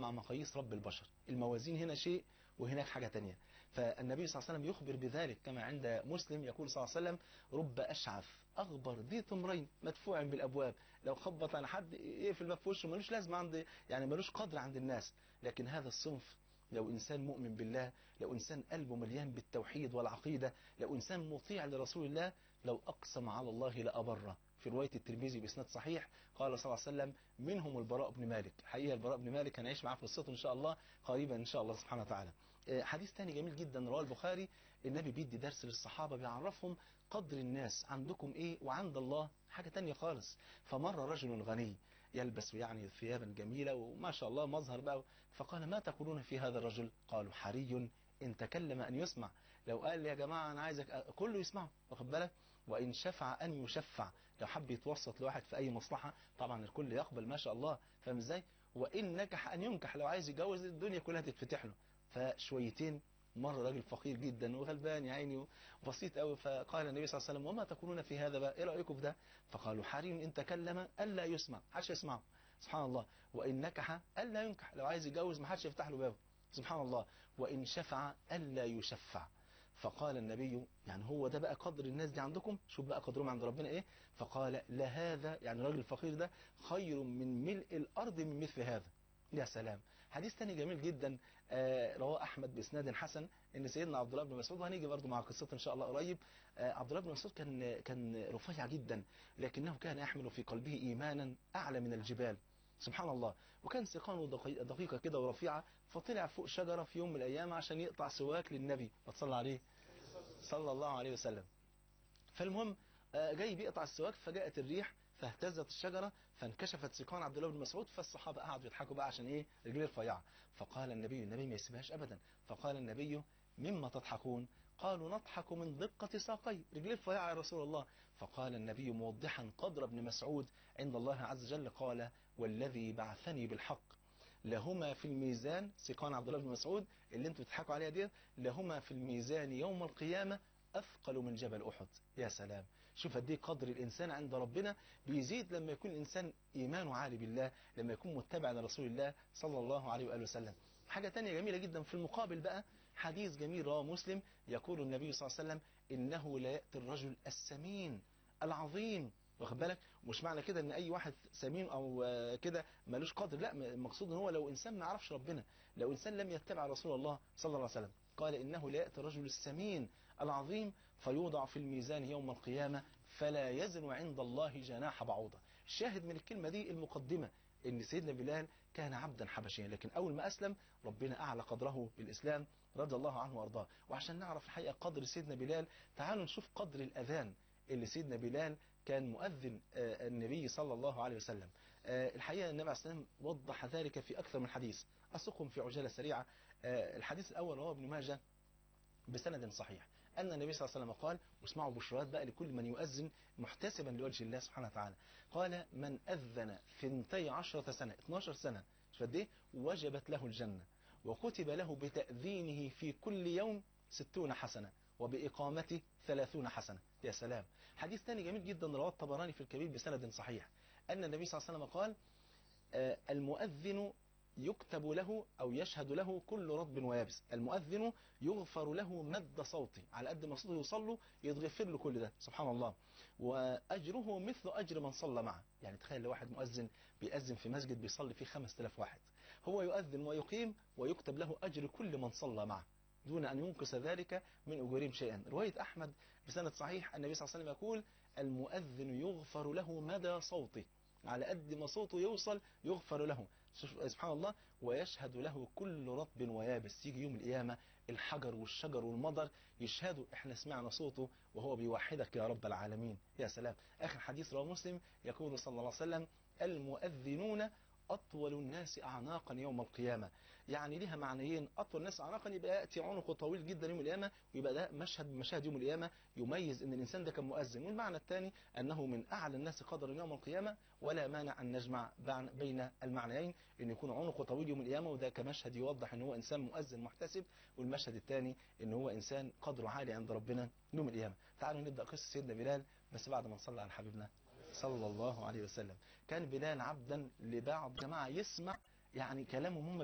مع مقاييس رب البشر الموازين هنا شيء وهناك حاجة تانية فالنبي صلى الله عليه وسلم يخبر بذلك كما عند مسلم يقول صلى الله عليه وسلم رب أشعث أغبر ذي تمرين مدفوع بالأبواب لو خبط على حد يقفل الباب في وشه ملوش لازمة عند يعني ملوش قدر عند الناس لكن هذا الصنف لو إنسان مؤمن بالله لو إنسان قلبه مليان بالتوحيد والعقيدة لو إنسان مطيع لرسول الله لو أقسم على الله لأبره في رواية الترمذي بإسناد صحيح قال صلى الله عليه وسلم منهم البراء بن مالك حقيقة البراء بن مالك هنعيش معاه قصته إن شاء الله قريبا إن شاء الله سبحانه وتعالى حديث تاني جميل جدا رواه البخاري النبي بيدي درس للصحابة بيعرفهم قدر الناس عندكم إيه وعند الله حاجة تانية خالص فمر رجل غني يلبس يعني ثيابا جميلة وما شاء الله مظهر بقى فقال ما تقولون في هذا الرجل قالوا حري إن تكلم أن يسمع لو قال يا جماعة أنا عايزك كله يسمعه واخد بالك وإن شفع أن يشفع لو حب يتوسط لواحد في أي مصلحة طبعا الكل يقبل ما شاء الله فاهم ازاي وإن نجح أن ينكح لو عايز يتجوز الدنيا كلها تتفتح له فشويتين مر راجل فقير جدا وغلبان يا عيني وبسيط قوي فقال النبي صلى الله عليه وسلم وما تقولون في هذا بقى ايه رايكم في ده فقالوا حري ان تكلم الا يسمع حدش يسمعه سبحان الله وان نكح الا ينكح لو عايز يتجوز ما حدش يفتح له بابه سبحان الله وان شفع الا يشفع فقال النبي يعني هو ده بقى قدر الناس دي عندكم شوف بقى قدرهم عند ربنا ايه فقال لهذا يعني الراجل الفقير ده خير من ملء الارض من مثل هذا يا سلام حديث تاني جميل جدا آه رواه احمد باسناد حسن ان سيدنا عبد الله بن مسعود وهنيجي برضه مع قصته ان شاء الله قريب آه عبد الله بن مسعود كان كان رفيع جدا لكنه كان يحمل في قلبه ايمانا اعلى من الجبال سبحان الله وكان سيقانه دقيقة كده ورفيعة فطلع فوق شجرة في يوم من الأيام عشان يقطع سواك للنبي فتصلى عليه صلى الله عليه وسلم فالمهم جاي بيقطع السواك فجاءت الريح فاهتزت الشجرة فانكشفت سيقان عبد الله بن مسعود فالصحابة قعدوا يضحكوا بقى عشان ايه رجليه رفيعة فقال النبي النبي ما يسيبهاش ابدا فقال النبي مما تضحكون قالوا نضحك من دقة ساقي رجليه رفيعة يا رسول الله فقال النبي موضحا قدر ابن مسعود عند الله عز وجل قال والذي بعثني بالحق لهما في الميزان سيقان عبد الله بن مسعود اللي انتوا بتضحكوا عليها دي لهما في الميزان يوم القيامة أثقل من جبل أحد يا سلام شوف قد ايه قدر الإنسان عند ربنا بيزيد لما يكون الإنسان إيمانه عالي بالله لما يكون متبع لرسول الله صلى الله عليه وآله وسلم حاجة تانية جميلة جدا في المقابل بقى حديث جميل رواه مسلم يقول النبي صلى الله عليه وسلم إنه لا يأتي الرجل السمين العظيم واخد بالك مش معنى كده ان اي واحد سمين او كده ملوش قدر لا المقصود ان هو لو انسان ما يعرفش ربنا لو انسان لم يتبع رسول الله صلى الله عليه وسلم قال انه لا ياتي الرجل السمين العظيم فيوضع في الميزان يوم القيامه فلا يزن عند الله جناح بعوضه الشاهد من الكلمه دي المقدمه ان سيدنا بلال كان عبدا حبشيا لكن اول ما اسلم ربنا اعلى قدره بالاسلام رضي الله عنه وارضاه وعشان نعرف الحقيقه قدر سيدنا بلال تعالوا نشوف قدر الاذان اللي سيدنا بلال كان مؤذن النبي صلى الله عليه وسلم الحقيقة النبي عليه الصلاة والسلام وضح ذلك في أكثر من حديث أسقهم في عجالة سريعة الحديث الأول رواه ابن ماجه بسند صحيح أن النبي صلى الله عليه وسلم قال واسمعوا بشرات بقى لكل من يؤذن محتسبا لوجه الله سبحانه وتعالى قال من أذن ثنتي عشرة سنة 12 سنة شوف قد ايه وجبت له الجنة وكتب له بتأذينه في كل يوم ستون حسنة وبإقامته ثلاثون حسنة يا سلام حديث ثاني جميل جدا رواه الطبراني في الكبير بسند صحيح أن النبي صلى الله عليه وسلم قال آه المؤذن يكتب له أو يشهد له كل رطب ويابس المؤذن يغفر له مد صوته على قد ما صوته يوصل له يتغفر له كل ده سبحان الله وأجره مثل أجر من صلى معه يعني تخيل لو واحد مؤذن بيأذن في مسجد بيصلي فيه 5000 واحد هو يؤذن ويقيم ويكتب له أجر كل من صلى معه دون أن ينقص ذلك من أجورهم شيئا رواية أحمد بسند صحيح النبي صلى الله عليه وسلم يقول المؤذن يغفر له مدى صوته على قد ما صوته يوصل يغفر له سبحان الله ويشهد له كل رطب ويابس يجي يوم القيامة الحجر والشجر والمضر يشهدوا احنا سمعنا صوته وهو بيوحدك يا رب العالمين يا سلام آخر حديث رواه مسلم يقول صلى الله عليه وسلم المؤذنون أطول الناس أعناقا يوم القيامة يعني لها معنيين أطول الناس أعناقا يبقى يأتي عنقه طويل جدا يوم القيامة ويبقى ده مشهد من مشاهد يوم القيامة يميز أن الإنسان ده كان مؤذن والمعنى الثاني أنه من أعلى الناس قدرا يوم القيامة ولا مانع أن نجمع بين المعنيين أن يكون عنقه طويل يوم القيامة وده كمشهد يوضح أن هو إنسان مؤذن محتسب والمشهد الثاني أن هو إنسان قدره عالي عند ربنا يوم القيامة تعالوا نبدأ قصة سيدنا بلال بس بعد ما نصلي على حبيبنا صلى الله عليه وسلم كان بلال عبدا لبعض جماعة يسمع يعني كلامهم هم